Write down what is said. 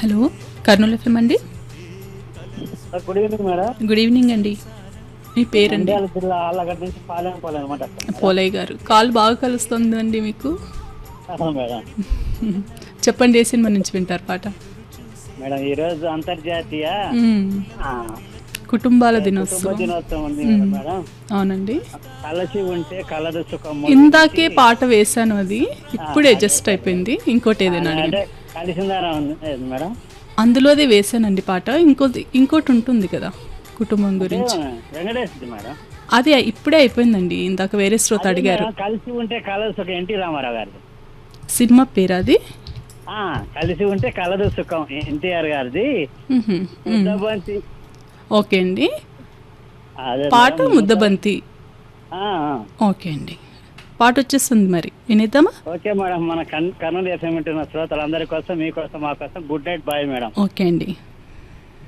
Hello Kurnool FM అండి good evening madam good evening అండి మీ పేరండి నంద్యాల జిల్లా ఆళ్ళగడ్డ నుంచి పాలెం పోలే అనమాట పోలయ్య గారు కాల్ బాగా కలుస్తుందండి మీకు మేడం చెప్పండి ఏ సినిమా నుంచి వింటారు పాట మేడం ఈ రోజు అంతర్జాతీయ మ్మ్. ఆ, కుటుంబాల కుటుంబ దినోత్సవం దినోత్సవం ఉంది కదా మేడం అవునండి కలసి ఉంటే కలదు సుఖము ఇందాకే పాట వేశాను అది ఇప్పుడే జస్ట్ అయిపోయింది ఇంకోటి ఏదైనా అంటే అడగండి కలిసిందారా ఉంది ఏది మేడం అందులోదే వేశానండి పాట ఇంకోటి ఇంకోటి ఉంటుంది కదా కుటుంబం గురించి వెంకటేశ్వరి మేడం అది ఇప్పుడే అయిపోయిందండి ఇందాక వేరే శ్రోత అడిగారు మేడం, కలిసి ఉంటే కలదు సుఖం ఎన్టీ రామారావు గారిది సినిమా పేరు అది ఆ, కలిసి ఉంటే కలదు సుఖం ఎన్టీఆర్ గారిది మ్హూ. మ్. ముద్దబంతి. ఓకే అండి అదే పాట మేడం. ముద్దబంతి ఆ, ఆ. ఓకే అండి పాట వచ్చేస్తుంది మరి వినేద్దామా ఓకే మేడం మన కన్ కర్నూలు ఎఫ్ఎం వింటున్న శ్రోతలందరి కోసం మీకోసం మా కోసం good night bye madam okay అండి